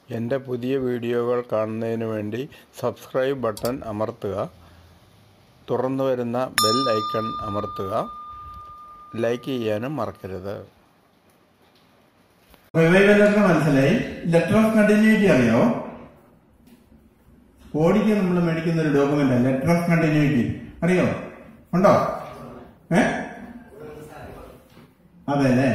എൻ്റെ പുതിയ വീഡിയോകൾ കാണുന്നതിന് വേണ്ടി സബ്സ്ക്രൈബ് ബട്ടൺ അമർത്തുക തുറന്നു വരുന്ന ബെൽ ഐക്കൺ അമർത്തുക ലൈക്ക് ചെയ്യാനും മറക്കരുത് റിവൈവൽ ലെറ്റർ മനസ്സിലായി ലെറ്റർ ഓഫ് കണ്ടിന്യൂറ്റി അറിയോ ഓടിക്ക് നമ്മൾ മേടിക്കുന്ന ഒരു ഡോക്യുമെന്റ് ലെറ്റർ ഓഫ് കണ്ടിന്യൂറ്റി അറിയോ ഉണ്ടോ ഏ അതെ അല്ലേ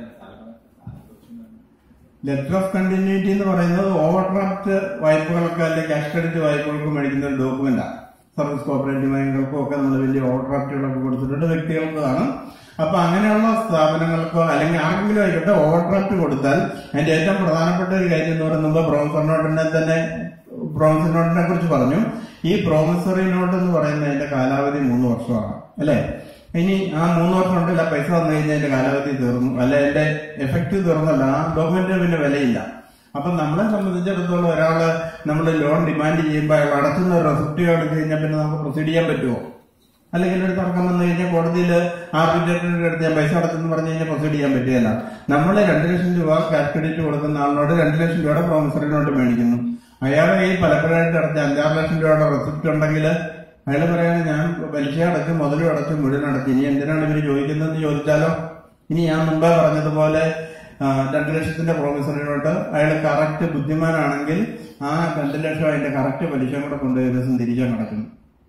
ലെറ്റർ ഓഫ് കണ്ടിന്യൂറ്റി എന്ന് പറയുന്നത് ഓവർ ഡ്രാഫ്റ്റ് വായ്പകൾക്ക് അല്ലെങ്കിൽ ക്യാഷ് ക്രെഡിറ്റ് വായ്പകൾക്ക് മേടിക്കുന്ന ഒരു ഡോക്യുമെന്റാണ് സർവീസ് കോപ്പറേറ്റീവ് ബാങ്കുകൾക്കും ഒക്കെ നമ്മൾ വലിയ ഓവർ ഡ്രാഫ്റ്റുകളൊക്കെ കൊടുത്തിട്ടുണ്ട് വ്യക്തികൾക്കാണ് അപ്പൊ അങ്ങനെയുള്ള സ്ഥാപനങ്ങൾക്കോ അല്ലെങ്കിൽ ആർക്കെങ്കിലും ആയിക്കോട്ടെ ഓവർ ഡ്രാഫ്റ്റ് കൊടുത്താൽ അതിന്റെ ഏറ്റവും പ്രധാനപ്പെട്ട ഒരു കാര്യം എന്ന് പറയുന്നത് പ്രോമിസറി നോട്ടിനെ തന്നെ പ്രോമിസറി നോട്ടിനെ കുറിച്ച് പറഞ്ഞു ഈ പ്രോമിസറി നോട്ട് എന്ന് പറയുന്നതിന്റെ കാലാവധി മൂന്ന് വർഷമാണ് അല്ലെ ഇനി ആ മൂന്ന് വർഷം ഉണ്ടല്ല പൈസ വന്നു കഴിഞ്ഞാൽ അതിന്റെ കാലാവധി തീർന്നു അല്ല അതിന്റെ എഫക്റ്റ് തീർന്നല്ല ആ ഡോക്യുമെന്റിന് പിന്നെ വിലയില്ല അപ്പൊ നമ്മളെ സംബന്ധിച്ചിടത്തോളം ഒരാള് നമ്മൾ ലോൺ ഡിമാൻഡ് ചെയ്യുമ്പോൾ അയാൾ അടച്ചുന്ന ഒരു റെസിപ്റ്റ് എടുത്തു കഴിഞ്ഞാൽ പിന്നെ നമുക്ക് പ്രൊസീഡ് ചെയ്യാൻ പറ്റുമോ അല്ലെങ്കിൽ ഒരു തർക്കം വന്നു കഴിഞ്ഞാൽ കോടതിയിൽ ആർബിട്രേറ്ററിന്റെ അടുത്ത് ഞാൻ പൈസ അടച്ചെന്ന് പറഞ്ഞു കഴിഞ്ഞാൽ പ്രൊസീഡ് ചെയ്യാൻ പറ്റുകയല്ല നമ്മൾ രണ്ട് ലക്ഷം രൂപ ക്യാഷ് ക്രെഡിറ്റ് കൊടുക്കുന്ന ആളിനോട് രണ്ട് ലക്ഷം രൂപയുടെ പ്രോമിസറി നോട്ട് മേടിക്കുന്നു അയാളെ ഈ പലപ്പോഴായിട്ട് അടച്ച അഞ്ചാറ് ലക്ഷം രൂപയുടെ റെസിപ്റ്റ് ഉണ്ടെങ്കിൽ അയാൾ പറയാണ് ഞാൻ പലിശ അടച്ച് മുതലും അടച്ച് മുഴുവൻ അടച്ച് ഇനി എന്തിനാണ് ഇവര് ചോദിക്കുന്നതെന്ന് ചോദിച്ചാലോ ഇനി ഞാൻ മുമ്പേ പറഞ്ഞതുപോലെ ആ, രണ്ട് ലക്ഷത്തിന്റെ പ്രോമിസറി നോട്ട് അയാൾ കറക്റ്റ് ബുദ്ധിമാനാണെങ്കിൽ ആ രണ്ട് ലക്ഷം അതിന്റെ കറക്റ്റ് പലിശ കൂടെ കൊണ്ടുപോയി ഒരു ദിവസം തിരിച്ചാൽ നടക്കുന്നു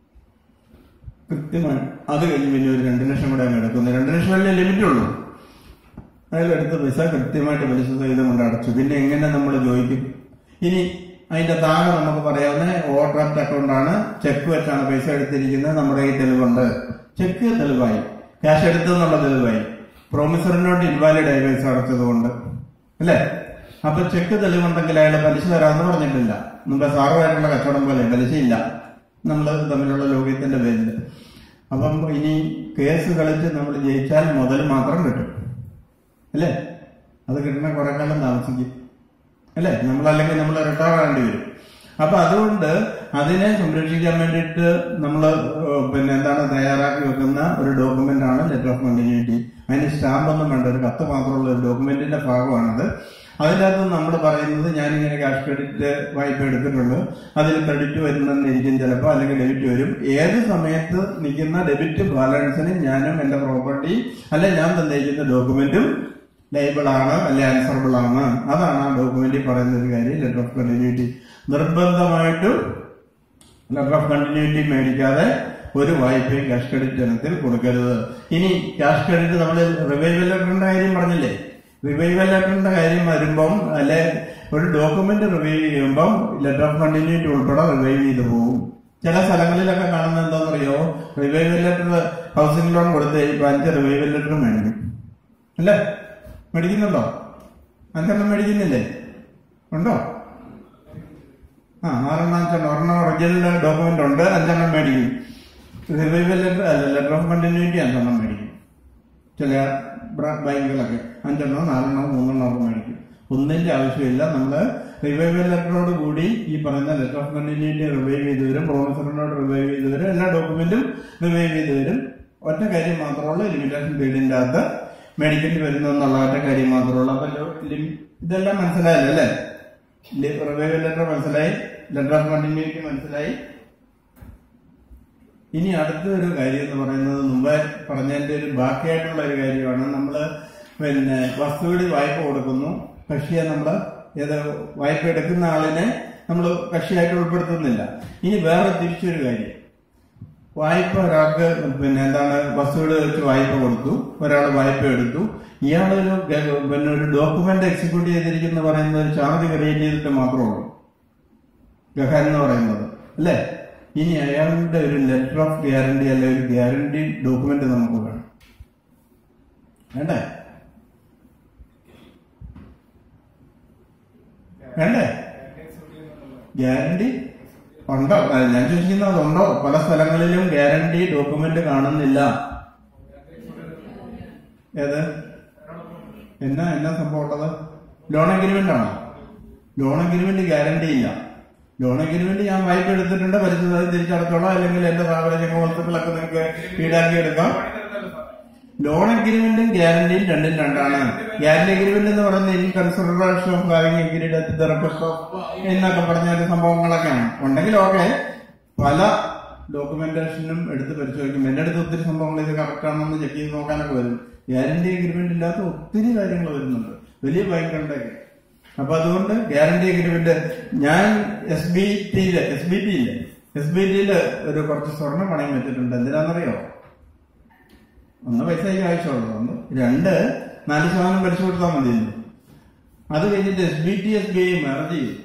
കൃത്യമായി അത് കഴിഞ്ഞ് പിന്നെ ഒരു രണ്ട് ലക്ഷം കൂടെ അങ്ങ് എടുക്കുന്നു രണ്ട് ലക്ഷം അല്ലേ ലിമിറ്റ് ഉള്ളൂ അയാൾ എടുത്ത പൈസ കൃത്യമായിട്ട് പലിശ സഹിതം കൊണ്ട് അടച്ചു പിന്നെ എങ്ങനെ നമ്മൾ ചോദിക്കും ഇനി അതിന്റെ താഴെ നമുക്ക് പറയാവുന്ന ഓവർ ഡ്രാഫ്റ്റ് അക്കൗണ്ട് ആണ് ചെക്ക് വെച്ചാണ് പൈസ എടുത്തിരിക്കുന്നത് നമ്മുടെ ഈ തെളിവുണ്ട് ചെക്ക് തെളിവായി ക്യാഷ് എടുത്തെന്നുള്ള തെളിവായി പ്രോമിസറി നോട്ട് ഇൻവാലിഡ് ആയി പൈസ അടച്ചതുകൊണ്ട് അല്ലേ അപ്പൊ ചെക്ക് തെളിവുണ്ടെങ്കിൽ അയാൾ പലിശ തരാമെന്ന് പറഞ്ഞിട്ടില്ല മുമ്പ് സാറുമായിട്ടുള്ള കച്ചവടം പോലെ പലിശയില്ല നമ്മൾ തമ്മിലുള്ള ലോകത്തിന്റെ പേരിൽ അപ്പം ഇനി കേസ് കളിച്ച് നമ്മൾ ജയിച്ചാൽ മുതൽ മാത്രം കിട്ടും അല്ലേ അത് കിട്ടണ കുറെ കാലം താമസിക്കും അല്ലേ നമ്മളല്ലെങ്കിൽ നമ്മൾ റിട്ടയർ ആകേണ്ടി വരും അപ്പൊ അതുകൊണ്ട് അതിനെ സംരക്ഷിക്കാൻ വേണ്ടിയിട്ട് നമ്മൾ പിന്നെ എന്താണ് തയ്യാറാക്കി വെക്കുന്ന ഒരു ഡോക്യുമെന്റ് ആണ് ലെറ്റർ ഓഫ് കണ്ടിന്യൂറ്റി അതിന് സ്റ്റാമ്പ് ഒന്നും വേണ്ട ഒരു കത്ത് മാത്രമുള്ള ഒരു ഡോക്യുമെന്റിന്റെ ഭാഗമാണത് അതിനകത്ത് നമ്മൾ പറയുന്നത് ഞാനിങ്ങനെ ക്യാഷ് ക്രെഡിറ്റ് വായ്പ എടുത്തിട്ടുണ്ട് അതിൽ ക്രെഡിറ്റ് വരുന്നെന്നിരിക്കും ചിലപ്പോൾ അല്ലെങ്കിൽ ഡെബിറ്റ് വരും ഏത് സമയത്ത് നിൽക്കുന്ന ഡെബിറ്റ് ബാലൻസിന് ഞാനും എന്റെ പ്രോപ്പർട്ടി അല്ലെ ഞാൻ തന്നിരിക്കുന്ന ഡോക്യുമെന്റും ലൈബിൾ ആണ് അല്ലെ ആൻസറബിൾ ആണ് അതാണ് ആ ഡോക്യുമെന്റിൽ പറയുന്ന ഒരു കാര്യം ലെറ്റർ ഓഫ് കണ്ടിന്യൂറ്റി നിർബന്ധമായിട്ടും ലെറ്റർ ഓഫ് കണ്ടിന്യൂറ്റി മേടിക്കാതെ ഒരു വായ്പയും ക്യാഷ് ക്രെഡിറ്റ് ഇനത്തിൽ കൊടുക്കരുത് ഇനി ക്യാഷ് ക്രെഡിറ്റ് നമ്മൾ റിവൈവൽ ലെറ്ററിന്റെ കാര്യം പറഞ്ഞില്ലേ റിവൈവൽ ലെറ്ററിന്റെ കാര്യം വരുമ്പം അല്ലെ ഒരു ഡോക്യുമെന്റ് റിവൈവ് ചെയ്യുമ്പം ലെറ്റർ ഓഫ് കണ്ടിന്യൂറ്റി ഉൾപ്പെടെ റിവൈവ് ചെയ്ത് പോകും ചില സ്ഥലങ്ങളിലൊക്കെ കാണുന്നത് എന്താണെന്നറിയോ റിവൈവൽ ലെറ്റർ ഹൗസിംഗ് ലോൺ കൊടുത്ത് കഴിയുമ്പോൾ അഞ്ച് റിവൈവൽ ലെറ്റർ മേടിക്കും അല്ലേ മേടിക്കുന്നുണ്ടോ അഞ്ചെണ്ണം മേടിക്കുന്നില്ലേ ഉണ്ടോ ആ ആറെണ്ണം അഞ്ചെണ്ണം ഒരെണ്ണം ഒറിജിനൽ ഡോക്യുമെന്റ് ഉണ്ട് അഞ്ചെണ്ണം മേടിക്കും റിവൈവൽ ലെറ്റർ അല്ല ലെറ്റർ ഓഫ് കണ്ടിന്യൂറ്റി അഞ്ചെണ്ണം മേടിക്കും ചില ബ്ര- ബാങ്കുകളൊക്കെ അഞ്ചെണ്ണോ നാലെണ്ണോ മൂന്നെണ്ണോ ഒക്കെ മേടിക്കും ഒന്നിന്റെ ആവശ്യമില്ല നമ്മള് റിവൈവൽ ലെറ്ററോട് കൂടി ഈ പറയുന്ന ലെറ്റർ ഓഫ് കണ്ടിന്യൂറ്റി റിവൈവ് ചെയ്ത് വരും പ്രോമിസറിനോട് റിവൈവ് ചെയ്ത് വരും എല്ലാ ഡോക്യുമെന്റും റിവൈവ് ചെയ്ത് വരും ഒറ്റ കാര്യം മാത്രമുള്ളൂ ലിമിറ്റേഷൻ പീരീഡിന്റെ അകത്ത് മേടിക്കേണ്ടി വരുന്നു എന്നുള്ള ഒറ്റ കാര്യം മാത്രമുള്ളൂ അപ്പൊ ലോ- ലിം- ഇതെല്ലാം മനസ്സിലായല്ലോ അല്ലേ റിവൈവൽ ലെറ്റർ മനസ്സിലായി ലെറ്റർ ഓഫ് കണ്ടിന്യൂറ്റി മനസ്സിലായി ഇനി അടുത്ത ഒരു കാര്യം എന്ന് പറയുന്നത് മുമ്പേ പറഞ്ഞതിന്റെ ഒരു ബാക്കിയായിട്ടുള്ള ഒരു കാര്യമാണ് നമ്മള് പിന്നെ വസ്തുവിടി വായ്പ കൊടുക്കുന്നു കക്ഷിയെ നമ്മള് ഏത് വായ്പ എടുക്കുന്ന ആളിനെ നമ്മൾ കക്ഷിയായിട്ട് ഉൾപ്പെടുത്തുന്നില്ല ഇനി വേറെ തിരിച്ചൊരു കാര്യം വായ്പ ഒരാൾക്ക് പിന്നെ എന്താണ് വസ്തുവിട് വെച്ച് വായ്പ കൊടുത്തു ഒരാൾ വായ്പ എടുത്തു ഇയാളൊരു ഗ- പിന്നെ ഒരു ഡോക്യുമെന്റ് എക്സിക്യൂട്ട് ചെയ്തിരിക്കുന്ന പറയുന്നത് ഒരു ചാർജ് ക്രിയേറ്റ് ചെയ്തിട്ട് മാത്രമേ ഉള്ളൂ ഗഹൻ എന്ന് പറയുന്നത് അല്ലേ ഇനി അയാളുടെ ഒരു ലെറ്റർ ഓഫ് ഗ്യാരണ്ടി അല്ലെ ഒരു ഗ്യാരണ്ടി ഡോക്യുമെന്റ് നമുക്ക് വേണം വേണ്ടേ വേണ്ടേ ഗ്യാരണ്ടി ഉണ്ടോ അല്ല, ഞാൻ ചോദിക്കുന്നത് അതുണ്ടോ പല സ്ഥലങ്ങളിലും ഗ്യാരണ്ടി ഡോക്യുമെന്റ് കാണുന്നില്ല ഏത് എന്നാ എന്നാ സംഭവം ഉള്ളത് ലോൺ അഗ്രിമെന്റ് ആണോ ലോൺ അഗ്രിമെന്റ് ഗ്യാരണ്ടി ഇല്ല ലോൺ അഗ്രിമെന്റ് ഞാൻ വായ്പ എടുത്തിട്ടുണ്ട് പലിശ തിരിച്ചടച്ചോളാം അല്ലെങ്കിൽ എന്റെ സ്ഥാപന ചെങ്ങ വസ്തുക്കളൊക്കെ നിങ്ങൾക്ക് ഈടാക്കി എടുക്കാം ലോൺ അഗ്രിമെന്റും ഗ്യാരണ്ടിയും രണ്ടും രണ്ടാണ് ഗ്യാരണ്ടി അഗ്രിമെന്റ് എന്ന് പറയുന്നത് in consideration of having agreed at the request of എന്നൊക്കെ പറഞ്ഞ ഒരു സംഭവങ്ങളൊക്കെയാണ് ഉണ്ടെങ്കിൽ ഓക്കെ പല ഡോക്യുമെന്റേഷനും എടുത്ത് പരിശോധിക്കും എന്റെ അടുത്ത് ഒത്തിരി സംഭവങ്ങൾ ഇത് കറക്റ്റ് ആണെന്ന് ചെക്ക് ചെയ്ത് നോക്കാനൊക്കെ വരും ഗ്യാരണ്ടി അഗ്രിമെന്റ് ഇല്ലാത്ത ഒത്തിരി കാര്യങ്ങൾ വരുന്നുണ്ട് വലിയ ബാങ്കുകളുടെയൊക്കെ അപ്പൊ അതുകൊണ്ട് ഗ്യാരണ്ടി അഗ്രിമെന്റ് ഞാൻ എസ് ബി ടിയില് എസ് ബി ടിയില് എസ് ബി ടിയില് ഒരു കുറച്ച് സ്വർണം പണയം വെച്ചിട്ടുണ്ട് എന്തിനാണെന്നറിയോ ഒന്ന് പൈസ ഈ ആവശ്യമുള്ളൂ ഒന്ന് രണ്ട് നാല് ശതമാനം പലിശ കൊടുത്താൽ മതിയല്ലോ അത് കഴിഞ്ഞിട്ട് S B T S B I merge ചെയ്തു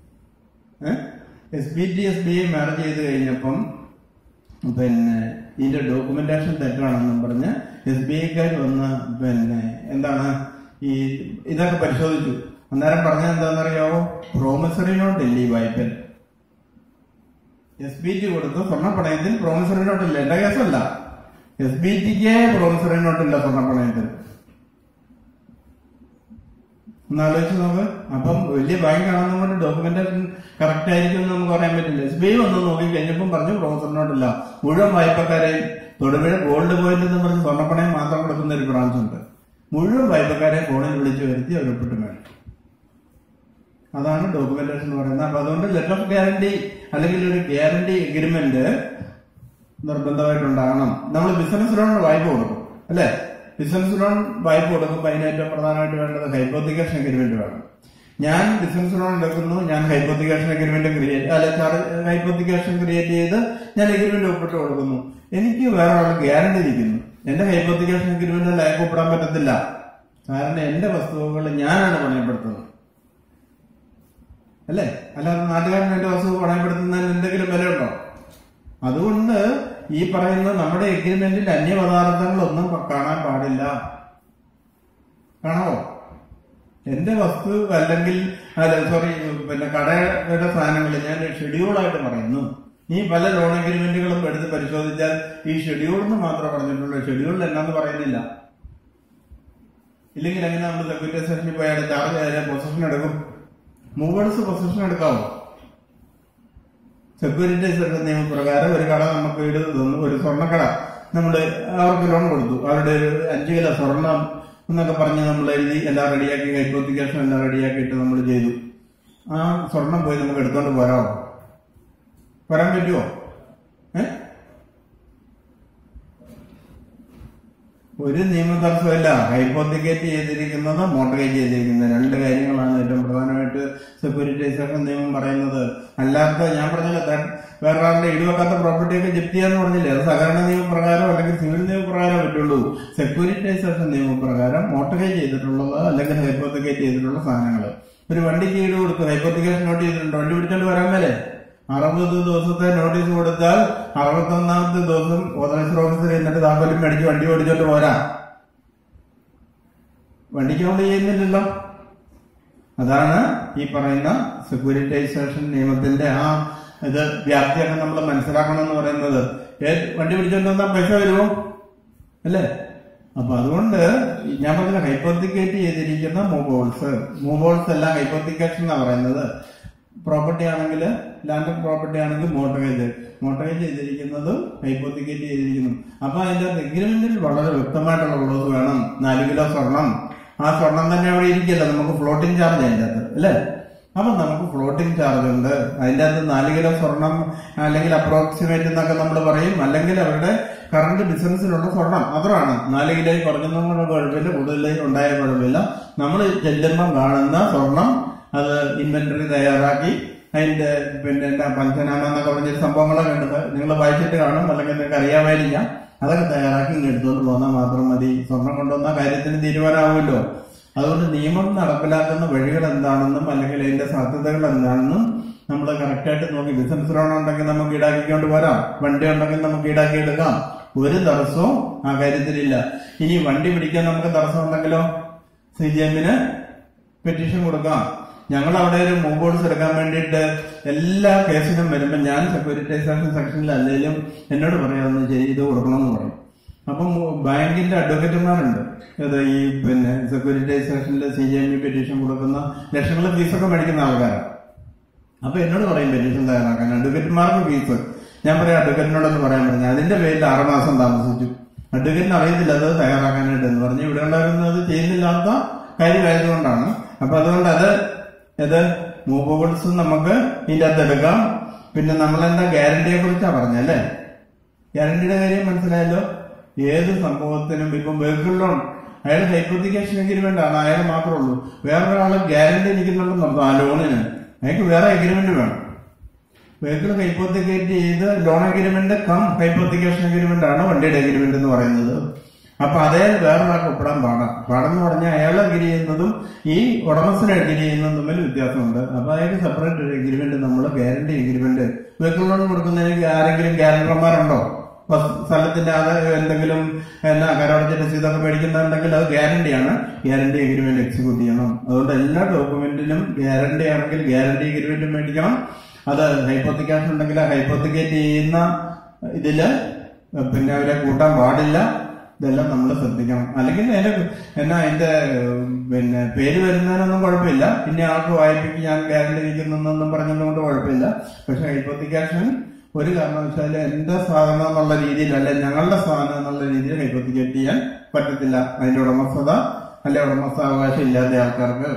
S B T S B I merge ചെയ്ത് കഴിഞ്ഞപ്പം പിന്നെ ഇതിന്റെ ഡോക്യുമെന്റേഷൻ തെറ്റാണെന്നും പറഞ്ഞ് എസ് ബി ഐക്കാർ വന്ന് പിന്നെ എന്താണ് ഈ ഇതൊക്കെ പരിശോധിച്ചു അന്നേരം പറഞ്ഞത് എന്താണെന്നറിയാവോ പ്രോമിസറി നോട്ട് ഇല്ല ഈ വായ്പയിൽ എസ് ബി ടി കൊടുത്തു സ്വർണ്ണപ്പണയത്തിൽ പ്രോമിസറി നോട്ട് ഇല്ല എന്റെ കേസല്ല എസ് ബി ടിക്ക് പ്രോമിസറി നോട്ട് ഇല്ല സ്വർണ്ണപ്പണയത്തിൽ ഒന്ന് ആലോചിച്ച് നോക്ക് അപ്പം വലിയ ബാങ്ക് ആണെന്നും കൊണ്ട് ഡോക്യുമെന്റേഷൻ കറക്റ്റ് ആയിരിക്കും എന്ന് നമുക്ക് പറയാൻ പറ്റില്ല എസ് ബി ഐ വന്ന് നോക്കി കഴിഞ്ഞപ്പം പറഞ്ഞു പ്രോസർ നോട്ടില്ല മുഴുവൻ വായ്പക്കാരെയും തൊടുപുഴ ഗോൾഡ് പോയിന്റ് എന്ന് പറഞ്ഞ് സ്വർണ്ണപ്പണയം മാത്രം കൊടുക്കുന്ന ഒരു ബ്രാഞ്ച് ഉണ്ട് മുഴുവൻ വായ്പക്കാരെ ഫോണിൽ വിളിച്ചു വരുത്തി അവർ ഒപ്പിട്ട് മേടിച്ചു അതാണ് ഡോക്യുമെന്റേഷൻ എന്ന് പറയുന്നത് അപ്പൊ അതുകൊണ്ട് ലെറ്റർ ഓഫ് ഗ്യാരണ്ടി അല്ലെങ്കിൽ ഒരു ഗ്യാരണ്ടി എഗ്രിമെന്റ് നിർബന്ധമായിട്ടുണ്ടാകണം നമ്മൾ ബിസിനസ് ലോൺ വായ്പ കൊടുക്കും അല്ലെ ബിസിനസ് ലോൺ വായ്പ കൊടുക്കുമ്പോൾ അതിന് ഏറ്റവും പ്രധാനമായിട്ട് വേണ്ടത് ഹൈപ്പോത്തിക്കേഷൻ അഗ്രിമെന്റ് വേണം ഞാൻ ബിസിനസ് ലോൺ എടുക്കുന്നു ഞാൻ ഹൈപ്പോത്തിക്കേഷൻ അഗ്രിമെന്റ് ക്രിയേറ്റ് അല്ലെ ഹൈപ്പോത്തിക്കേഷൻ ക്രിയേറ്റ് ചെയ്ത് ഞാൻ അഗ്രിമെന്റ് ഒപ്പിട്ട് കൊടുക്കുന്നു എനിക്ക് വേറെ ആൾ ഗ്യാരണ്ടി ഇരിക്കുന്നു എന്റെ ഹൈപ്പോത്തിക്കേഷൻ അഗ്രിമെന്റിൽ അയാൾക്ക് ഒപ്പിടാൻ പറ്റത്തില്ല കാരണം എന്റെ വസ്തുവകൾ ഞാനാണ് പണയപ്പെടുത്തുന്നത് അല്ലേ അല്ലാതെ നാട്ടുകാരൻ എന്റെ വസ്തു പണയപ്പെടുത്തുന്നതിന് എന്തെങ്കിലും വിലയുണ്ടോ അതുകൊണ്ട് ഈ പറയുന്ന നമ്മുടെ എഗ്രിമെന്റിൽ അന്യപദാർത്ഥങ്ങളൊന്നും കാണാൻ പാടില്ല കാണാവോ എന്റെ വസ്തു അല്ലെങ്കിൽ അല്ല സോറി പിന്നെ കടയുടെ സാധനങ്ങൾ ഞാൻ ഷെഡ്യൂളായിട്ട് പറയുന്നു ഈ പല ലോൺ അഗ്രിമെന്റുകളും എടുത്ത് പരിശോധിച്ചാൽ ഈ ഷെഡ്യൂൾ എന്ന് മാത്രമേ പറഞ്ഞിട്ടുള്ളൂ ഷെഡ്യൂളിൽ എന്നാന്ന് പറയുന്നില്ല ഇല്ലെങ്കിൽ എങ്ങനെ നമ്മൾ സെക്യൂരിറ്റൈസേഷനിൽ പോയാൽ ചാർജ് ആയാലും പൊസഷൻ എടുക്കും മൂവേഴ്സ് പൊസഷൻ എടുക്കാവോ സെക്യൂരിറ്റൈസേഷൻ നിയമപ്രകാരം ഒരു കട നമുക്ക് വീട് തന്നു ഒരു സ്വർണ്ണക്കട നമ്മള് അവർക്ക് ലോൺ കൊടുത്തു അവരുടെ ഒരു അഞ്ചു കിലോ സ്വർണം എന്നൊക്കെ പറഞ്ഞ് നമ്മൾ എഴുതി എല്ലാം റെഡിയാക്കി ഹൈപ്പോത്തിക്കേഷൻ എല്ലാം റെഡിയാക്കിയിട്ട് നമ്മൾ ചെയ്തു ആ സ്വർണം പോയി നമുക്ക് എടുത്തോണ്ട് പോരാമോ വരാൻ പറ്റുമോ ഏ ഒരു നിയമ തടസ്സമില്ല ഹൈപ്പോത്തിക്കേറ്റ് ചെയ്തിരിക്കുന്നത് മോട്ടറേജ് ചെയ്തിരിക്കുന്നത് രണ്ട് കാര്യങ്ങളാണ് ഏറ്റവും പ്രധാനമായിട്ട് സെക്യൂരിറ്റൈസേഷൻ നിയമം പറയുന്നത് അല്ലാത്ത ഞാൻ പറഞ്ഞില്ല തേ- വേറെ ആളുടെ ഇടിവെക്കാത്ത പ്രോപ്പർട്ടി ഒക്കെ ജപ്തി ചെയ്യാന്ന് പറഞ്ഞില്ലേ അത് സഹകരണ നിയമപ്രകാരം അല്ലെങ്കിൽ സിവിൽ നിയമപ്രകാരം പറ്റുള്ളൂ സെക്യൂരിറ്റൈസേഷൻ നിയമപ്രകാരം മോട്ടറേജ് ചെയ്തിട്ടുള്ളത് അല്ലെങ്കിൽ ഹൈപ്പോത്തിക്കേറ്റ് ചെയ്തിട്ടുള്ള സാധനങ്ങൾ ഒരു വണ്ടിക്ക് ഈട് കൊടുത്തു ഹൈപ്പോത്തിക്കേഷൻ നോട്ട് ചെയ്തിട്ടുണ്ട് വണ്ടി പിടിച്ചോണ്ട് വരാൻ മേലെ അറുപത് ദിവസത്തെ നോട്ടീസ് കൊടുത്താൽ അറുപത്തൊന്നാമത്തെ ദിവസം ഓതറൈസർ ഓഫീസർ എന്നിട്ട് താക്കോലും മേടിച്ച് വണ്ടി ഓടിച്ചോണ്ട് പോരാ വണ്ടിക്ക് കൊണ്ട് ചെയ്യുന്നില്ലല്ലോ അതാണ് ഈ പറയുന്ന സെക്യൂരിറ്റൈസേഷൻ നിയമത്തിന്റെ ആ ഇത് വ്യാപ്തിയൊക്കെ നമ്മൾ മനസ്സിലാക്കണം എന്ന് പറയുന്നത് ഏ- വണ്ടി പിടിച്ചോണ്ട് വന്നാൽ പൈസ വരുമോ അല്ലേ അപ്പൊ അതുകൊണ്ട് ഞാൻ പറഞ്ഞ ഹൈപ്പോത്തിക്കേറ്റ് ചെയ്തിരിക്കുന്ന മൂവോൾസ് മൂവോൾസ് എല്ലാം ഹൈപ്പോത്തിക്കേഷൻ എന്നാ പറയുന്നത് പ്രോപ്പർട്ടി ആണെങ്കിൽ ലാൻഡ് പ്രോപ്പർട്ടി ആണെങ്കിൽ മോട്ടറേജ് മോട്ടറേജ് ചെയ്തിരിക്കുന്നത് ഹൈപ്പോത്തിക്കേറ്റ് ചെയ്തിരിക്കുന്നു അപ്പൊ അതിന്റെ എഗ്രിമെന്റിൽ വളരെ വ്യക്തമായിട്ടുള്ള ഉള്ളത് വേണം നാല് കിലോ സ്വർണം ആ സ്വർണം തന്നെ അവിടെ ഇരിക്കില്ല നമുക്ക് ഫ്ലോട്ടിംഗ് ചാർജ് അതിന്റെ അകത്ത് അല്ലേ അപ്പൊ നമുക്ക് ഫ്ലോട്ടിംഗ് ചാർജ് ഉണ്ട് അതിന്റെ അകത്ത് നാല് കിലോ സ്വർണം അല്ലെങ്കിൽ അപ്രോക്സിമേറ്റ് എന്നൊക്കെ നമ്മൾ പറയും അല്ലെങ്കിൽ അവരുടെ കറണ്ട് ബിസിനസ്സിലുള്ള സ്വർണം അത്രയാണ് നാല് കിലോ കുറഞ്ഞൊന്നും കുഴപ്പമില്ല കൂടുതലായി ഉണ്ടായ കുഴപ്പമില്ല നമ്മൾ ചെല്ലുമ്പം കാണുന്ന സ്വർണം അത് ഇൻവെന്ററി തയ്യാറാക്കി അതിന്റെ പിന്നെ എന്താ പഞ്ചനാമ എന്നൊക്കെ പറഞ്ഞ സംഭവങ്ങളൊക്കെ ഉണ്ട് നിങ്ങൾ വായിച്ചിട്ട് കാണും അല്ലെങ്കിൽ നിങ്ങൾക്ക് അറിയാമായിരിക്കാം അതൊക്കെ തയ്യാറാക്കി ഇങ്ങ് എടുത്തുകൊണ്ട് പോന്നാൽ മാത്രം മതി സ്വർണം കൊണ്ടുവന്ന കാര്യത്തിന് തീരുമാനമാവുമല്ലോ അതുകൊണ്ട് നിയമം നടപ്പിലാക്കുന്ന വഴികൾ എന്താണെന്നും അല്ലെങ്കിൽ അതിന്റെ സാധ്യതകൾ എന്താണെന്നും നമ്മൾ കറക്റ്റായിട്ട് നോക്കി ബിസിനസ് ലോൺ ഉണ്ടെങ്കിൽ നമുക്ക് ഈടാക്കിക്കൊണ്ട് വരാം വണ്ടി ഉണ്ടെങ്കിൽ നമുക്ക് ഈടാക്കി എടുക്കാം ഒരു തടസ്സവും ആ കാര്യത്തിലില്ല ഇനി വണ്ടി പിടിക്കാൻ നമുക്ക് തടസ്സം ഉണ്ടെങ്കിലോ സി ജി എമ്മിന് പെറ്റീഷൻ കൊടുക്കാം ഞങ്ങൾ അവിടെ ഒരു മൂവോർഡ്സ് എടുക്കാൻ വേണ്ടിയിട്ട് എല്ലാ കേസിനും വരുമ്പോൾ ഞാൻ സെക്യൂരിറ്റൈസേഷൻ സെക്ഷനിൽ അല്ലെങ്കിലും എന്നോട് പറയാമെന്ന് ചെയ്ത് കൊടുക്കണമെന്ന് പറയും അപ്പം ബാങ്കിന്റെ അഡ്വക്കേറ്റുമാരുണ്ട് ഇത് ഈ പിന്നെ സെക്യൂരിറ്റൈസേഷനിൽ C G M E petition കൊടുക്കുന്ന ലക്ഷങ്ങൾ ഫീസൊക്കെ മേടിക്കുന്ന ആൾക്കാരാണ് അപ്പൊ എന്നോട് പറയും പെറ്റീഷൻ തയ്യാറാക്കാൻ അഡ്വക്കേറ്റുമാർക്ക് ഫീസ് ഞാൻ പറയാം അഡ്വക്കേറ്റിനോടൊന്ന് പറയാൻ പറഞ്ഞു അതിന്റെ പേരിൽ ആറുമാസം താമസിച്ചു അഡ്വക്കേറ്റിന് അറിയത്തില്ല അത് തയ്യാറാക്കാനായിട്ട് എന്ന് പറഞ്ഞ് ഇവിടെ ഉണ്ടായിരുന്നത് ചെയ്യുന്നില്ലാത്ത കാര്യമായതുകൊണ്ടാണ് അപ്പൊ അതുകൊണ്ട് അത് ഇത് മൂവബിൾസ് നമുക്ക് ഇതിന്റെ അകത്ത് എടുക്കാം പിന്നെ നമ്മളെന്താ ഗ്യാരണ്ടിയെ കുറിച്ചാ പറഞ്ഞല്ലേ ഗ്യാരണ്ടിയുടെ കാര്യം മനസ്സിലായല്ലോ ഏത് സംഭവത്തിനും ഇപ്പം വെഹിക്കിൾ ലോൺ അയാൾ ഹൈപ്പോത്തിക്കേഷൻ എഗ്രിമെന്റ് ആണ് അയാൾ മാത്രമേ ഉള്ളൂ വേറൊരാള് ഗ്യാരണ്ടി നിൽക്കുന്നുണ്ടെന്ന് പറഞ്ഞു ആ ലോണിന് അയാൾക്ക് വേറെ എഗ്രിമെന്റ് വേണം വെഹിക്കിൾ ഹൈപ്പോത്തിക്കേറ്റ് ചെയ്ത് loan agreement cum hypothecation agreement ആണ് വണ്ടിയുടെ എഗ്രിമെന്റ് എന്ന് പറയുന്നത് അപ്പൊ അതേ വേറൊരാൾക്ക് ഒപ്പിടാൻ പാടാം പാടെന്ന് പറഞ്ഞാൽ അയാൾ അഗ്രി ചെയ്യുന്നതും ഈ ഉടമസ്ഥനെ അഗ്രി ചെയ്യുന്നതും തമ്മിൽ വ്യത്യാസമുണ്ട് അപ്പൊ അയാൾക്ക് സെപ്പറേറ്റ് ഒരു എഗ്രിമെന്റ് നമ്മൾ ഗ്യാരണ്ടി എഗ്രിമെന്റ് വെഹിക്കിൾ ലോൺ കൊടുക്കുന്നതിന് ആരെങ്കിലും ഗ്യാരണ്ടർമാരുണ്ടോ വസ്- സ്ഥലത്തിന്റെ അത് എന്തെങ്കിലും എന്നാ കരടച്ച രസീതൊക്കെ മേടിക്കുന്നുണ്ടെങ്കിൽ അത് ഗ്യാരണ്ടിയാണ് ഗ്യാരണ്ടി എഗ്രിമെന്റ് എക്സിക്യൂട്ട് ചെയ്യണം അതുകൊണ്ട് എല്ലാ ഡോക്യുമെന്റിലും ഗ്യാരണ്ടി ആണെങ്കിൽ ഗ്യാരണ്ടി എഗ്രിമെന്റ് മേടിക്കണം അത് ഹൈപ്പോത്തിക്കേഷൻ ഉണ്ടെങ്കിൽ ഹൈപ്പോത്തിക്കേറ്റ് ചെയ്യുന്ന ഇതില് പിന്നെ അവരെ കൂട്ടാൻ പാടില്ല ഇതെല്ലാം നമ്മൾ ശ്രദ്ധിക്കണം അല്ലെങ്കിൽ അതിന്റെ എന്നാ അതിന്റെ ഉം, പിന്നെ പേര് വരുന്നതിനൊന്നും കുഴപ്പമില്ല പിന്നെ ആൾക്ക് വായ്പയ്ക്ക് ഞാൻ ഗ്യാരണ്ടി ഇരിക്കുന്നൊന്നും പറഞ്ഞതുകൊണ്ട് കുഴപ്പമില്ല പക്ഷെ ഹൈപ്പോത്തിക്കേഷൻ ഒരു കാരണവശാലും എന്റെ സാധനം എന്നുള്ള രീതിയിൽ അല്ലെ ഞങ്ങളുടെ സാധനം എന്നുള്ള രീതിയിൽ ഹൈപ്പോത്തിക്കേറ്റ് ചെയ്യാൻ പറ്റത്തില്ല അതിന്റെ ഉടമസ്ഥത അല്ലെ ഉടമസ്ഥാവകാശം ഇല്ലാത്ത ആൾക്കാർക്ക്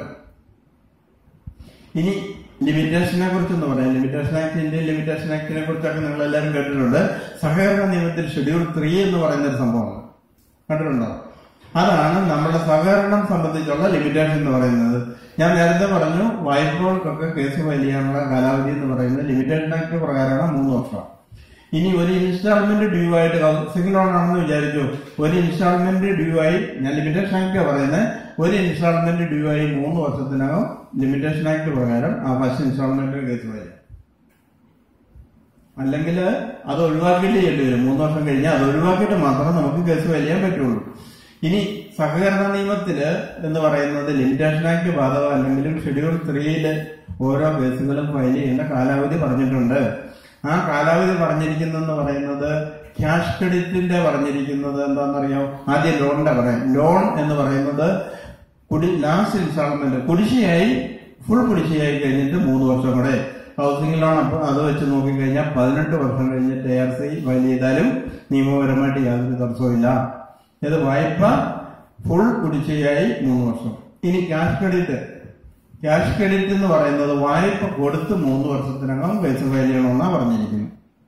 ഇനി ലിമിറ്റേഷനെ കുറിച്ചൊന്ന് പറയാം ലിമിറ്റേഷൻ ആക്ട് ഇന്ത്യൻ ലിമിറ്റേഷൻ ആക്ടിനെ കുറിച്ചൊക്കെ നിങ്ങൾ എല്ലാവരും കേട്ടിട്ടുണ്ട് സഹകരണ നിയമത്തിൽ ഷെഡ്യൂൾ ത്രീ എന്ന് പറയുന്ന ഒരു സംഭവമാണ് കണ്ടിട്ടുണ്ടോ അതാണ് നമ്മുടെ സഹകരണം സംബന്ധിച്ചുള്ള ലിമിറ്റേഷൻ എന്ന് പറയുന്നത് ഞാൻ നേരത്തെ പറഞ്ഞു വായ്പകൾക്കൊക്കെ കേസ് ഫയൽ ചെയ്യാനുള്ള കാലാവധി എന്ന് പറയുന്നത് ലിമിറ്റേഷൻ ആക്ട് പ്രകാരമാണ് മൂന്ന് വർഷം ഇനി ഒരു ഇൻസ്റ്റാൾമെന്റ് ഡ്യൂ ആയിട്ട് ഹൗസിംഗ് ലോൺ ആണെന്ന് വിചാരിച്ചു ഒരു ഇൻസ്റ്റാൾമെന്റ് ഡ്യൂ ആയി ഞാൻ ലിമിറ്റേഷൻ ആക്ട് പറയുന്നത് ഒരു ഇൻസ്റ്റാൾമെന്റ് ഡ്യൂ ആയി മൂന്ന് വർഷത്തിനകം ലിമിറ്റേഷൻ ആക്ട് പ്രകാരം ആ ഫസ്റ്റ് ഇൻസ്റ്റാൾമെന്റ് കേസ് ഫയൽ ചെയ്യാം അല്ലെങ്കിൽ അത് ഒഴിവാക്കിയിട്ട് ചെയ്യേണ്ടി വരും മൂന്ന് വർഷം കഴിഞ്ഞാൽ അത് ഒഴിവാക്കിയിട്ട് മാത്രമേ നമുക്ക് കേസ് ഫയൽ ചെയ്യാൻ പറ്റുള്ളൂ ഇനി സഹകരണ നിയമത്തില് എന്ന് പറയുന്നത് ലിമിറ്റേഷൻ ആക്ട് ബാധകം അല്ലെങ്കിലും ഷെഡ്യൂൾ ത്രീയില് ഓരോ കേസുകളും ഫയൽ ചെയ്യേണ്ട കാലാവധി പറഞ്ഞിട്ടുണ്ട് ആ കാലാവധി പറഞ്ഞിരിക്കുന്നെന്ന് പറയുന്നത് ക്യാഷ് ക്രെഡിറ്റിന്റെ പറഞ്ഞിരിക്കുന്നത് എന്താണെന്നറിയോ ആദ്യം ലോണിന്റെ പറയാം ലോൺ എന്ന് പറയുന്നത് കുടി ലാസ്റ്റ് ഇൻസ്റ്റാൾമെന്റ് കുടിശ്ശിയായി ഫുൾ കുടിശ്ശിയായി കഴിഞ്ഞിട്ട് മൂന്ന് വർഷം കൂടെ ഹൗസിംഗ് ലോൺ അപ്പൊ അത് വെച്ച് നോക്കിക്കഴിഞ്ഞാൽ പതിനെട്ട് വർഷം കഴിഞ്ഞിട്ട് എ ആർ സി ഫയൽ ചെയ്താലും നിയമപരമായിട്ട് യാതൊരു തടസ്സവും ഇത് വായ്പ ഫുൾ കുടിശ്ശിയായി മൂന്ന് വർഷം ഇനി ക്യാഷ് ക്രെഡിറ്റ് ക്യാഷ് ക്രെഡിറ്റ് എന്ന് പറയുന്നത് വായ്പ കൊടുത്ത് മൂന്ന് വർഷത്തിനകം കേസ് ഫയൽ ചെയ്യണമെന്നാണ് പറഞ്ഞിരിക്കുന്നത്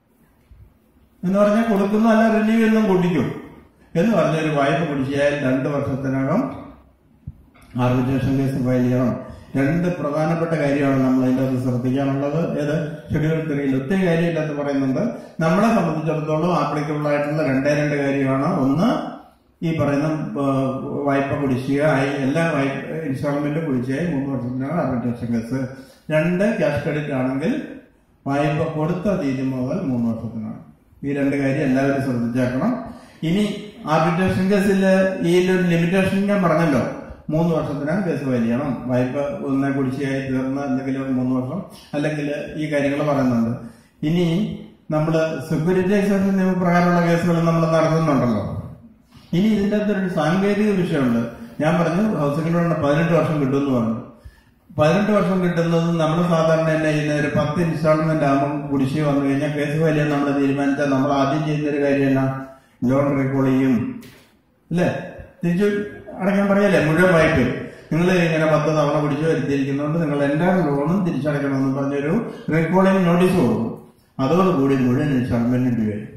എന്ന് പറഞ്ഞാൽ കൊടുക്കുന്നു അല്ല റിന്യൂ എന്നും കൂട്ടിക്കും എന്ന് പറഞ്ഞ ഒരു വായ്പ കുടിശ്ശിയായാൽ രണ്ട് വർഷത്തിനകം ആർബിട്രേഷൻ കേസ് ഫയൽ ചെയ്യണം രണ്ട് പ്രധാനപ്പെട്ട കാര്യമാണ് നമ്മൾ അതിൻ്റെ അകത്ത് ശ്രദ്ധിക്കാനുള്ളത് ഏത് ഷെഡ്യൂൾ ത്രീയിൽ ഒത്തിരി കാര്യമില്ലെന്ന് പറയുന്നുണ്ട് നമ്മളെ സംബന്ധിച്ചിടത്തോളം ആപ്ലിക്കബിൾ ആയിട്ടുള്ള രണ്ടേ രണ്ട് കാര്യമാണ് ഒന്ന് ഈ പറയുന്ന ആ, വായ്പ കുടിശ്ശിക ആയി എല്ലാ വായ്പ ഇൻസ്റ്റാൾമെന്റ് കുടിശ്ശിയായി മൂന്ന് വർഷത്തിനകം ആർബിട്രേഷൻ കേസ് രണ്ട് ക്യാഷ് ക്രെഡിറ്റ് ആണെങ്കിൽ വായ്പ കൊടുത്ത തീയതി മുതൽ മൂന്ന് വർഷത്തിനാണ് ഈ രണ്ട് കാര്യം എല്ലാവരും ശ്രദ്ധിച്ചേക്കണം ഇനി ആർബിട്രേഷൻ കേസിൽ ഈ ഒരു ലിമിറ്റേഷൻ ഞാൻ പറഞ്ഞല്ലോ മൂന്ന് വർഷത്തിനകം കേസ് ഫയൽ ചെയ്യണം വായ്പ ഒന്ന് കുടിശ്ശിയായി തീർന്ന് എന്തെങ്കിലും മൂന്ന് വർഷം അല്ലെങ്കിൽ ഈ കാര്യങ്ങൾ പറയുന്നുണ്ട് ഇനി നമ്മൾ സെക്യൂരിറ്റൈസേഷൻ നിയമപ്രകാരമുള്ള കേസുകൾ നമ്മൾ നടത്തുന്നുണ്ടല്ലോ ഇനി ഇതിന്റെ അകത്ത് ഒരു സാങ്കേതിക വിഷയമുണ്ട് ഞാൻ പറഞ്ഞു ഹൗസിംഗ് ലോണിന് പതിനെട്ട് വർഷം കിട്ടുമെന്ന് പറഞ്ഞു പതിനെട്ട് വർഷം കിട്ടുന്നത് നമ്മൾ സാധാരണ തന്നെ ചെയ്യുന്ന ഒരു പത്ത് ഇൻസ്റ്റാൾമെന്റ് ആകുമ്പോൾ കുടിശ്ശിക വന്നു കഴിഞ്ഞാൽ കേസ് ഫയൽ ചെയ്യാൻ നമ്മൾ തീരുമാനിച്ചാൽ നമ്മൾ ആദ്യം ചെയ്യുന്ന ഒരു കാര്യം എന്നാ ലോൺ റീകോൾ ചെയ്യും അല്ലേ തിരിച്ചു അടയ്ക്കാൻ പറയല്ലേ മുഴുവൻ വായ്പ നിങ്ങൾ ഇങ്ങനെ പത്ത് തവണ പിടിച്ചു വരുത്തിയിരിക്കുന്നതുകൊണ്ട് നിങ്ങൾ എല്ലാ ലോണും തിരിച്ചടയ്ക്കണമെന്ന് പറഞ്ഞൊരു റീകോളിംഗ് നോട്ടീസ് കൊടുക്കും അതോടുകൂടി മുഴുവൻ ഇൻസ്റ്റാൾമെന്റ് ഡ്യൂ ആയി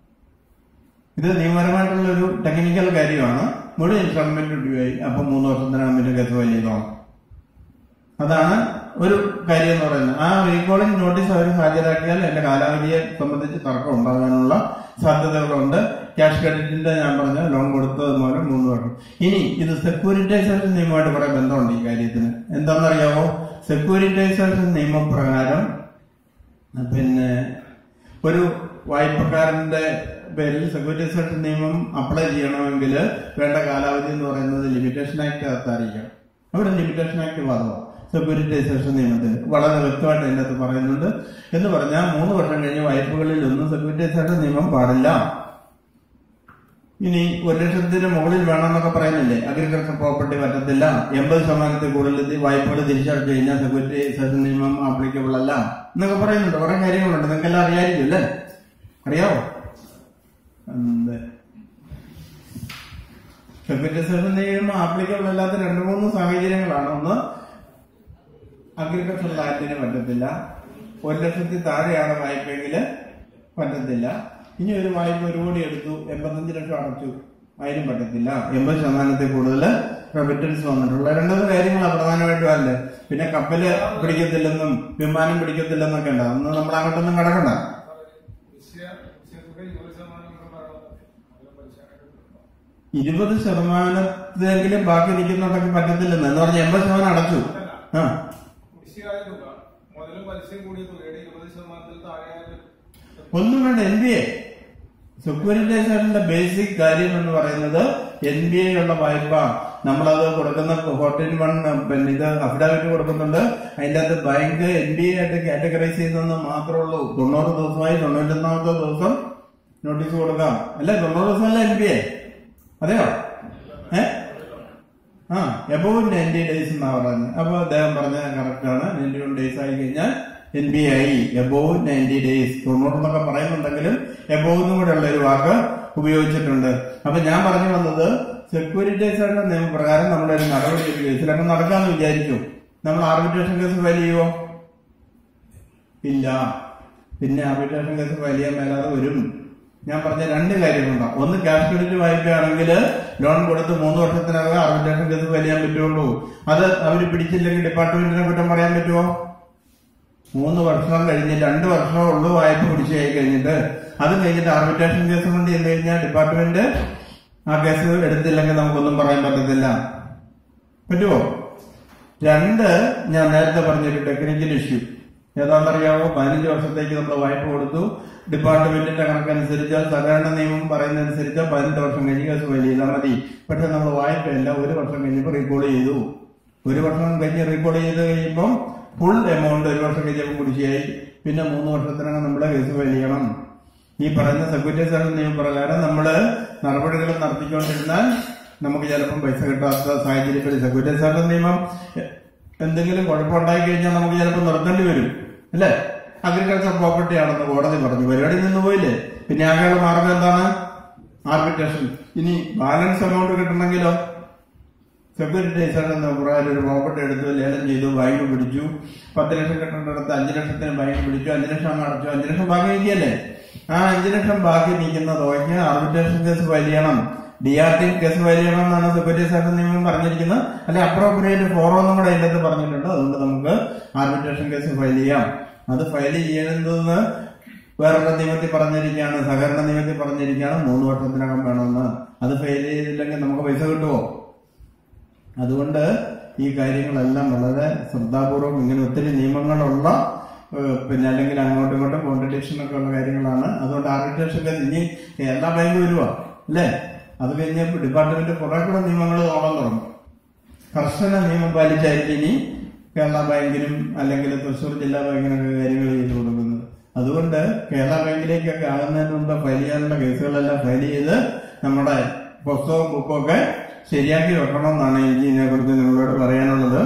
ഇത് നിയമപരമായിട്ടുള്ള ഒരു ടെക്നിക്കൽ കാര്യമാണ് മുഴുവൻ ഇൻസ്റ്റാൾമെന്റ് ഡ്യൂ ആയി അപ്പം മൂന്ന് വർഷത്തിനകം പിന്നെ കേസ് ഫയൽ ചെയ്തോണം അതാണ് ഒരു കാര്യം എന്ന് പറയുന്നത് ആ റീകോളിംഗ് നോട്ടീസ് അവർ ഹാജരാക്കിയാൽ എന്റെ കാലാവധിയെ സംബന്ധിച്ച് തർക്കം ഉണ്ടാകാനുള്ള സാധ്യതകളുണ്ട് ക്യാഷ് ക്രെഡിറ്റിന്റെ ഞാൻ പറഞ്ഞ ലോൺ കൊടുത്തത് മൂലം മൂന്ന് വർഷം ഇനി ഇത് സെക്യൂരിറ്റൈസേഷൻ നിയമമായിട്ട് കുറെ ബന്ധമുണ്ട് ഈ കാര്യത്തിന് എന്താണെന്നറിയാമോ സെക്യൂരിറ്റൈസേഷൻ നിയമപ്രകാരം പിന്നെ ഒരു വായ്പക്കാരന്റെ പേരിൽ സെക്യൂരിറ്റൈസേഷൻ നിയമം അപ്ലൈ ചെയ്യണമെങ്കിൽ വേണ്ട കാലാവധി എന്ന് പറയുന്നത് ലിമിറ്റേഷൻ ആക്ട് അകത്തായിരിക്കണം അവിടെ ലിമിറ്റേഷൻ ആക്ട് ബാധകമാണ് സെക്യൂരിറ്റൈസേഷൻ നിയമത്തിൽ വളരെ വ്യക്തമായിട്ട് അതിൻ്റെ അകത്ത് പറയുന്നുണ്ട് എന്ന് പറഞ്ഞാൽ മൂന്ന് വർഷം കഴിഞ്ഞ് വായ്പകളിൽ ഒന്നും സെക്യൂരിറ്റൈസേഷൻ നിയമം പാടില്ല ഇനി ഒരു ലക്ഷത്തിന് മുകളിൽ വേണമെന്നൊക്കെ പറയുന്നില്ലേ അഗ്രികൾച്ചർ പ്രോപ്പർട്ടി പറ്റത്തില്ല എൺപത് ശതമാനത്തിൽ കൂടുതൽ ഇത് വായ്പകൾ തിരിച്ചടച്ചു കഴിഞ്ഞാൽ സെക്യൂരിറ്റൈസേഷൻ നിയമം ആപ്ലിക്കബിൾ അല്ല എന്നൊക്കെ പറയുന്നുണ്ട് കുറെ കാര്യങ്ങളുണ്ട് നിങ്ങൾക്ക് എല്ലാം അറിയാമായിരിക്കും അല്ലേ അറിയാവോ എന്ത് സെക്യൂരിറ്റൈസേഷൻ നിയമം ആപ്ലിക്കബിൾ അല്ലാത്ത രണ്ട് മൂന്ന് സാഹചര്യങ്ങളാണ് ഒന്ന് അഗ്രികൾച്ചർ ലാൻഡിന് പറ്റത്തില്ല ഒരു ലക്ഷത്തി താഴെയാണ് വായ്പയെങ്കിൽ പറ്റത്തില്ല ഇനി ഒരു വായ്പ ഒരു കോടി എടുത്തു എൺപത്തഞ്ച് ലക്ഷം അടച്ചു അതിനും പറ്റത്തില്ല എൺപത് ശതമാനത്തിൽ കൂടുതൽ റെമിറ്റൻസ് വന്നിട്ടുള്ള രണ്ടത് കാര്യങ്ങളാണ് പ്രധാനമായിട്ടും അല്ലേ പിന്നെ കപ്പല് പിടിക്കത്തില്ലെന്നും വിമാനം പിടിക്കത്തില്ലെന്നൊക്കെ ഉണ്ട് അതൊന്നും നമ്മൾ അങ്ങോട്ടൊന്നും കിടക്കണ്ട ഇരുപത് ശതമാനത്തിലെങ്കിലും ബാക്കി നിൽക്കുന്നുണ്ടെങ്കിൽ പറ്റത്തില്ലെന്ന് എന്ന് പറഞ്ഞാൽ എൺപത് ശതമാനം അടച്ചു ആ കുടിശ്ശികയായ തുക മുതലും പലിശയും കൂടിയ തുകയുടെ ഇരുപത് ശതമാനത്തിൽ താഴെയായ ഒന്നും വേണ്ട എൻ ബി എ സെക്യൂരിറ്റൈസേഷന്റെ ബേസിക് കാര്യം എന്ന് പറയുന്നത് എൻ ബി ഉള്ള വായ്പ നമ്മളത് കൊടുക്കുന്ന ഫോർട്ടീൻ വൺ പിന്നെ ഇത് അഫിഡാവിറ്റ് കൊടുക്കുന്നുണ്ട് അതിന്റെ അകത്ത് ബാങ്ക് എൻ ബി എ ആയിട്ട് കാറ്റഗറൈസ് ചെയ്യുന്നെന്ന് മാത്രമേ ഉള്ളൂ തൊണ്ണൂറ് ദിവസമായി തൊണ്ണൂറ്റൊന്നാമത്തെ ദിവസം നോട്ടീസ് കൊടുക്കാം അല്ല തൊണ്ണൂറ് ദിവസമല്ല എൻ ബി എ അതെയോ ഏ ആ എബോവ് നയൻറ്റി ഡേയ്സ് എന്നാ പറയുന്നത് അപ്പൊ അദ്ദേഹം പറഞ്ഞ കറക്റ്റ് ആണ് നയൻറ്റി വൺ ഡേയ്സ് ആയി കഴിഞ്ഞാൽ N B I above ninety days തൊണ്ണൂറെന്നൊക്കെ പറയുന്നുണ്ടെങ്കിലും എബോവ് എന്നും കൂടെ ഉള്ള ഒരു വാക്ക് ഉപയോഗിച്ചിട്ടുണ്ട് അപ്പൊ ഞാൻ പറഞ്ഞു വന്നത് സെക്യൂരിറ്റൈസേഷൻ നിയമപ്രകാരം നമ്മുടെ ഒരു നടപടി ഒരു കേസിൽ അങ്ങ് നടക്കാന്ന് വിചാരിച്ചു നമ്മൾ ആർബിട്രേഷൻ കേസ് ഫയൽ ചെയ്യുമോ ഇല്ല പിന്നെ ആർബിട്രേഷൻ കേസ് ഫയൽ ചെയ്യാൻ മേലാതെ വരും ഞാൻ പറഞ്ഞ രണ്ട് കാര്യങ്ങളുണ്ട് ഒന്ന് ക്യാഷ് ക്രെഡിറ്റ് വായ്പയാണെങ്കിൽ ലോൺ കൊടുത്ത് മൂന്ന് വർഷത്തിനകം ആർബിട്രേഷൻ കേസ് ഫയൽ ചെയ്യാൻ പറ്റുള്ളൂ അത് അവർ പിടിച്ചില്ലെങ്കിൽ ഡിപ്പാർട്ട്മെന്റിനെ കുറ്റം പറയാൻ പറ്റുമോ മൂന്ന് വർഷം കഴിഞ്ഞ് രണ്ട് വർഷം ഉള്ളു വായ്പ പിടിച്ചു ആയി കഴിഞ്ഞിട്ട് അത് കഴിഞ്ഞിട്ട് ആർബിട്രേഷൻ കേസ് കൊണ്ട് ചെന്ന് കഴിഞ്ഞാൽ ഡിപ്പാർട്ട്മെന്റ് ആ കേസ് എടുത്തില്ലെങ്കിൽ നമുക്കൊന്നും പറയാൻ പറ്റത്തില്ല പറ്റുമോ രണ്ട് ഞാൻ നേരത്തെ പറഞ്ഞൊരു ടെക്നിക്കൽ ഇഷ്യൂ ഏതാണെന്നറിയാമോ പതിനഞ്ച് വർഷത്തേക്ക് നമ്മൾ വായ്പ കൊടുത്തു ഡിപ്പാർട്ട്മെന്റിന്റെ കണക്കനുസരിച്ച് സഹകരണ നിയമം പറയുന്നതനുസരിച്ച് പതിനെട്ട് വർഷം കഴിഞ്ഞ് കേസ് ഫയൽ ചെയ്താൽ മതി പക്ഷെ നമ്മൾ വായ്പയല്ല ഒരു വർഷം കഴിഞ്ഞപ്പോൾ റീകോൾ ചെയ്തു ഒരു വർഷം കഴിഞ്ഞ് റീകോൾ ചെയ്ത് കഴിയുമ്പോൾ ഫുൾ എമൗണ്ട് ഒരു വർഷം കഴിഞ്ഞപ്പോൾ കുടിശ്ശിയായി പിന്നെ മൂന്ന് വർഷത്തിനകം നമ്മളെ കേസ് ഫയൽ ചെയ്യണം ഈ പറയുന്ന സെക്യൂരിറ്റൈസേഷൻ നിയമപ്രകാരം നമ്മള് നടപടികൾ നടത്തിക്കൊണ്ടിരുന്നാൽ നമുക്ക് ചിലപ്പം പൈസ കിട്ടാത്ത സാഹചര്യത്തിൽ സെക്യൂരിറ്റൈസേഷൻ നിയമം എന്തെങ്കിലും കുഴപ്പമുണ്ടായി കഴിഞ്ഞാൽ നമുക്ക് ചിലപ്പോൾ നിർത്തേണ്ടി വരും അല്ലേ അഗ്രികൾച്ചർ പ്രോപ്പർട്ടി ആണെന്ന് കോടതി പറഞ്ഞു പരിപാടി നിന്ന് പോയില്ലേ പിന്നെ ആകെയുള്ള മാർഗം എന്താണ് ആർബിട്രേഷൻ ഇനി ബാലൻസ് എമൗണ്ട് കിട്ടണമെങ്കിലോ സെക്യൂരിറ്റൈസേഷൻ എന്ന പ്രകാരം ഒരു പ്രോപ്പർട്ടി എടുത്തു ലേലം ചെയ്തു ബാങ്ക് പിടിച്ചു പത്ത് ലക്ഷം കിട്ടേണ്ടടുത്ത് അഞ്ച് ലക്ഷത്തിന് ബാങ്ക് പിടിച്ചു അഞ്ച് ലക്ഷം അങ്ങ് അടച്ചു അഞ്ച് ലക്ഷം ബാക്കി നിൽക്കല്ലേ ആ അഞ്ച് ലക്ഷം ബാക്കി നിൽക്കുന്ന തുകയ്ക്ക് ആർബിട്രേഷൻ കേസ് ഫയൽ ചെയ്യണം D R T case file ചെയ്യണം എന്നാണ് സെക്യൂരിറ്റൈസേഷൻ നിയമം പറഞ്ഞിരിക്കുന്നത് അല്ലെ അപ്രോപ്രിയേറ്റ് ഫോറോന്നും കൂടെ അതിനകത്ത് പറഞ്ഞിട്ടുണ്ട് അതുകൊണ്ട് നമുക്ക് ആർബിട്രേഷൻ കേസ് ഫയൽ ചെയ്യാം അത് ഫയൽ ചെയ്യുന്നതെന്ന് വേറൊരു നിയമത്തിൽ പറഞ്ഞിരിക്കുകയാണ് സഹകരണ നിയമത്തിൽ പറഞ്ഞിരിക്കുകയാണ് മൂന്ന് വർഷത്തിനകം വേണമെന്ന് അത് ഫയൽ ചെയ്തില്ലെങ്കിൽ നമുക്ക് പൈസ കിട്ടുമോ അതുകൊണ്ട് ഈ കാര്യങ്ങളെല്ലാം വളരെ ശ്രദ്ധാപൂർവം ഇങ്ങനെ ഒത്തിരി നിയമങ്ങളുള്ള ഏഹ്, പിന്നെ അല്ലെങ്കിൽ അങ്ങോട്ടും ഇങ്ങോട്ടും കോൺട്രഡിക്ഷൻ ഒക്കെ ഉള്ള കാര്യങ്ങളാണ് അതുകൊണ്ട് ആർബിട്രേഷൻ കേസ് ഇനി കേരള ബാങ്ക് വരുവാ അല്ലേ അത് കഴിഞ്ഞ് ഡിപ്പാർട്ട്മെന്റ് കുറെ കൂടെ നിയമങ്ങൾ ഓടാൻ തുടങ്ങും കർശന നിയമം പാലിച്ചായിരിക്കും ഇനി കേരള ബാങ്കിനും അല്ലെങ്കിൽ തൃശ്ശൂർ ജില്ലാ ബാങ്കിനൊക്കെ കാര്യങ്ങൾ ചെയ്തു കൊടുക്കുന്നത് അതുകൊണ്ട് കേരള ബാങ്കിലേക്കൊക്കെ ആകുന്നതിന് മുമ്പ് ഫയൽ ചെയ്യാനുള്ള കേസുകളെല്ലാം ഫയൽ ചെയ്ത് നമ്മുടെ പുസ്തകവും ബുക്കും ഒക്കെ ശരിയാക്കി വെക്കണം എന്നാണ് എനിക്ക് ഇതിനെക്കുറിച്ച് നിങ്ങളോട് പറയാനുള്ളത്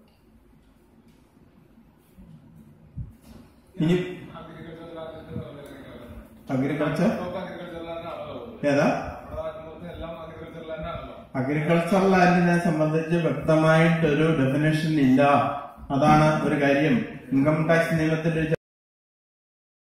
ഇനി അഗ്രികൾച്ചർ ലാൻഡിന്റെ നിലനിൽക്കുന്നത് അഗ്രികൾച്ചർ അഗ്രികൾച്ചർ ലാൻഡാണല്ലോ ഏതാ നമ്മുടെ നാട്ടിൽ മൊത്തം എല്ലാം അഗ്രികൾച്ചർ ലാൻഡാണല്ലോ അഗ്രികൾച്ചർ ലാൻഡിനെ സംബന്ധിച്ച് വ്യക്തമായിട്ടൊരു ഡെഫിനേഷൻ ഇല്ല അതാണ് ഒരു കാര്യം ഇൻകം ടാക്സ് നിയമത്തിന്റെ ഒരു